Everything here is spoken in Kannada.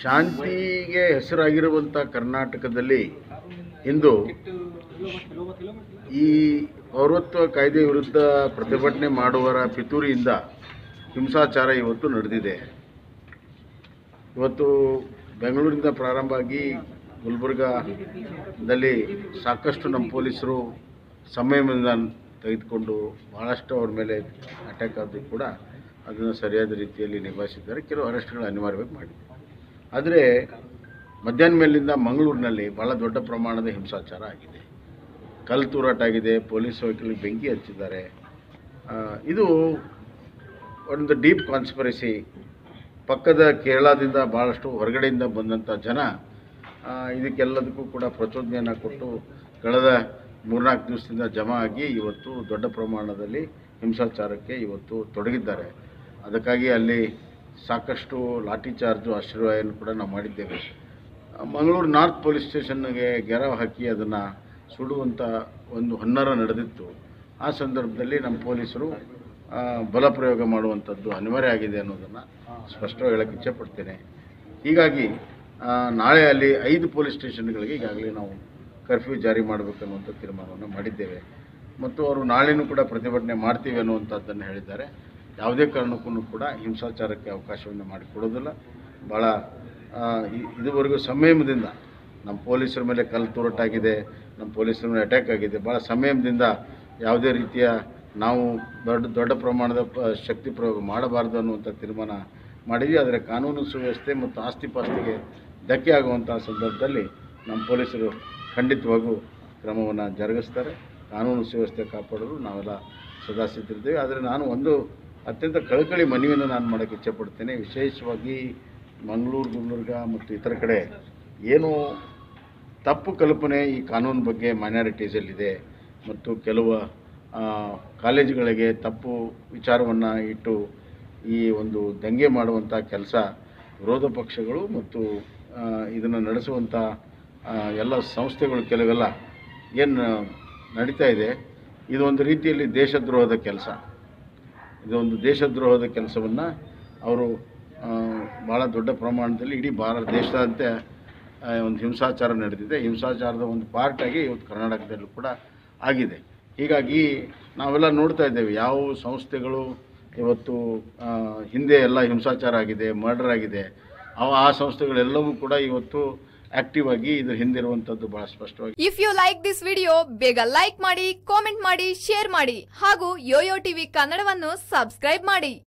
ಶಾಂತಿಗೆ ಹೆಸರಾಗಿರುವಂಥ ಕರ್ನಾಟಕದಲ್ಲಿ ಇಂದು ಈ ಪೌರತ್ವ ಕಾಯ್ದೆ ವಿರುದ್ಧ ಪ್ರತಿಭಟನೆ ಮಾಡುವವರ ಪಿತೂರಿಯಿಂದ ಹಿಂಸಾಚಾರ ಇವತ್ತು ನಡೆದಿದೆ ಇವತ್ತು ಬೆಂಗಳೂರಿಂದ ಪ್ರಾರಂಭ ಆಗಿ ಗುಲ್ಬರ್ಗಾದಲ್ಲಿ ಸಾಕಷ್ಟು ನಮ್ಮ ಪೊಲೀಸರು ಸಂಯಮದಿಂದ ತೆಗೆದುಕೊಂಡು ಭಾಳಷ್ಟು ಅವ್ರ ಮೇಲೆ ಅಟ್ಯಾಕ್ ಆದರೂ ಕೂಡ ಅದನ್ನು ಸರಿಯಾದ ರೀತಿಯಲ್ಲಿ ನಿಭಾಯಿಸಿದ್ದಾರೆ ಕೆಲವು ಅರೆಸ್ಟ್ಗಳು ಅನಿವಾರ್ಯವಾಗಿ ಮಾಡಿದೆ ಆದರೆ ಮಧ್ಯಾಹ್ನ ಮೇಲಿಂದ ಮಂಗಳೂರಿನಲ್ಲಿ ಭಾಳ ದೊಡ್ಡ ಪ್ರಮಾಣದ ಹಿಂಸಾಚಾರ ಆಗಿದೆ ಕಲ್ಲು ತೂರಾಟ ಆಗಿದೆ ಪೊಲೀಸ್ ವೆಹಿಕಲ್ಗೆ ಬೆಂಕಿ ಹಚ್ಚಿದ್ದಾರೆ ಆ, ಇದು ಒಂದು ಡೀಪ್ ಕಾನ್ಸ್ಪರಸಿ ಪಕ್ಕದ ಕೇರಳದಿಂದ ಭಾಳಷ್ಟು ಹೊರಗಡೆಯಿಂದ ಬಂದಂಥ ಜನ ಆ, ಇದಕ್ಕೆಲ್ಲದಕ್ಕೂ ಕೂಡ ಪ್ರಚೋದನೆಯನ್ನು ಕೊಟ್ಟು ಕಳೆದ ಮೂರ್ನಾಲ್ಕು ದಿವಸದಿಂದ ಜಮಾ ಆಗಿ ಇವತ್ತು ದೊಡ್ಡ ಪ್ರಮಾಣದಲ್ಲಿ ಹಿಂಸಾಚಾರಕ್ಕೆ ಇವತ್ತು ತೊಡಗಿದ್ದಾರೆ ಅದಕ್ಕಾಗಿ ಅಲ್ಲಿ ಸಾಕಷ್ಟು ಲಾಠಿ ಚಾರ್ಜು ಆಶೀರ್ವಾದವನ್ನು ಕೂಡ ನಾವು ಮಾಡಿದ್ದೇವೆ ಆ, ಮಂಗಳೂರು ನಾರ್ತ್ ಪೊಲೀಸ್ ಸ್ಟೇಷನ್ಗೆ ಗೆರವು ಹಾಕಿ ಅದನ್ನು ಸುಡುವಂಥ ಒಂದು ಹೊನ್ನರ ನಡೆದಿತ್ತು ಆ ಸಂದರ್ಭದಲ್ಲಿ ನಮ್ಮ ಪೊಲೀಸರು ಆ, ಬಲ ಪ್ರಯೋಗ ಮಾಡುವಂಥದ್ದು ಅನಿವಾರ್ಯ ಆಗಿದೆ ಅನ್ನೋದನ್ನು ಸ್ಪಷ್ಟವಾಗಿ ಹೇಳಕ್ಕೆ ಇಚ್ಛೆಪಡ್ತೇನೆ ಹೀಗಾಗಿ ಆ, ನಾಳೆ ಅಲ್ಲಿ ಐದು ಪೊಲೀಸ್ ಸ್ಟೇಷನ್ಗಳಿಗೆ ಈಗಾಗಲೇ ನಾವು ಕರ್ಫ್ಯೂ ಜಾರಿ ಮಾಡಬೇಕನ್ನುವಂಥ ತೀರ್ಮಾನವನ್ನು ಮಾಡಿದ್ದೇವೆ ಮತ್ತು ಅವರು ನಾಳೆನೂ ಕೂಡ ಪ್ರತಿಭಟನೆ ಮಾಡ್ತೀವಿ ಅನ್ನುವಂಥದ್ದನ್ನು ಹೇಳಿದ್ದಾರೆ ಯಾವುದೇ ಕಾರಣಕ್ಕೂ ಕೂಡ ಹಿಂಸಾಚಾರಕ್ಕೆ ಅವಕಾಶವನ್ನು ಮಾಡಿಕೊಡೋದಿಲ್ಲ ಭಾಳ ಆ, ಇ- ಇದುವರೆಗೂ ಸಂಯಮದಿಂದ ನಮ್ಮ ಪೊಲೀಸರ ಮೇಲೆ ಕಲ್ಲು ತೂರಟಾಗಿದೆ ನಮ್ಮ ಪೊಲೀಸರ ಮೇಲೆ ಅಟ್ಯಾಕ್ ಆಗಿದೆ ಭಾಳ ಸಂಯಮದಿಂದ ಯಾವುದೇ ರೀತಿಯ ನಾವು ದೊಡ್ಡ ದೊಡ್ಡ ಪ್ರಮಾಣದ ಪ- ಶಕ್ತಿ ಪ್ರಯೋಗ ಮಾಡಬಾರ್ದು ಅನ್ನುವಂಥ ತೀರ್ಮಾನ ಮಾಡಿದ್ವಿ ಆದರೆ ಕಾನೂನು ಸುವ್ಯವಸ್ಥೆ ಮತ್ತು ಆಸ್ತಿ ಪಾಸ್ತಿಗೆ ಧಕ್ಕೆ ಆಗುವಂಥ ಸಂದರ್ಭದಲ್ಲಿ ನಮ್ಮ ಪೊಲೀಸರು ಖಂಡಿತವಾಗೂ ಕ್ರಮವನ್ನು ಜರುಗಿಸ್ತಾರೆ ಕಾನೂನು ಸುವ್ಯವಸ್ಥೆ ಕಾಪಾಡಲು ನಾವೆಲ್ಲ ಸದಾ ಸಿದ್ಧರಿದ್ದೇವೆ ಆದರೆ ನಾನು ಒಂದು ಅತ್ಯಂತ ಕಳಕಳಿ ಮನವಿಯನ್ನು ನಾನು ಮಾಡೋಕ್ಕೆ ಇಚ್ಛೆಪಡ್ತೇನೆ ವಿಶೇಷವಾಗಿ ಮಂಗಳೂರು ಗುಲ್ಬರ್ಗ ಮತ್ತು ಇತರ ಕಡೆ ಏನು ತಪ್ಪು ಕಲ್ಪನೆ ಈ ಕಾನೂನು ಬಗ್ಗೆ ಮೈನಾರಿಟೀಸಲ್ಲಿದೆ ಮತ್ತು ಕೆಲವು ಆ, ಕಾಲೇಜುಗಳಿಗೆ ತಪ್ಪು ವಿಚಾರವನ್ನು ಇಟ್ಟು ಈ ಒಂದು ದಂಗೆ ಮಾಡುವಂಥ ಕೆಲಸ ವಿರೋಧ ಪಕ್ಷಗಳು ಮತ್ತು ಇದನ್ನು ನಡೆಸುವಂಥ ಆ, ಎಲ್ಲ ಸಂಸ್ಥೆಗಳು ಕೆಲವೆಲ್ಲ ಏನು ನಡೀತಾ ಇದೆ ಇದು ಒಂದು ರೀತಿಯಲ್ಲಿ ದೇಶದ್ರೋಹದ ಕೆಲಸ ಇದೊಂದು ದೇಶದ್ರೋಹದ ಕೆಲಸವನ್ನು ಅವರು ಭಾಳ ದೊಡ್ಡ ಪ್ರಮಾಣದಲ್ಲಿ ಇಡೀ ಭಾರತ ದೇಶದಾದ್ಯಂತ ಆ, ಒಂದು ಹಿಂಸಾಚಾರ ನಡೆದಿದೆ ಹಿಂಸಾಚಾರದ ಒಂದು ಪಾರ್ಟಾಗಿ ಇವತ್ತು ಕರ್ನಾಟಕದಲ್ಲೂ ಕೂಡ ಆಗಿದೆ ಹೀಗಾಗಿ ನಾವೆಲ್ಲ ನೋಡ್ತಾ ಇದ್ದೇವೆ ಯಾವ ಸಂಸ್ಥೆಗಳು ಇವತ್ತು ಆ, ಹಿಂದೆ ಎಲ್ಲ ಹಿಂಸಾಚಾರ ಆಗಿದೆ ಮರ್ಡರ್ ಆಗಿದೆ ಅವ ಆ ಸಂಸ್ಥೆಗಳೆಲ್ಲವೂ ಕೂಡ ಇವತ್ತು ಆ್ಯಕ್ಟಿವ್ ಆಗಿ ಇದ್ರ ಹಿಂದಿರುವಂಥದ್ದು ಭಾಳ ಸ್ಪಷ್ಟವಾಗಿ if you like this video ಬೇಗ ಲೈಕ್ ಮಾಡಿ ಕಾಮೆಂಟ್ ಮಾಡಿ ಶೇರ್ ಮಾಡಿ ಹಾಗೂ ಯೋಯೋ ಟಿವಿ ಕನ್ನಡವನ್ನು ಸಬ್ಸ್ಕ್ರೈಬ್ ಮಾಡಿ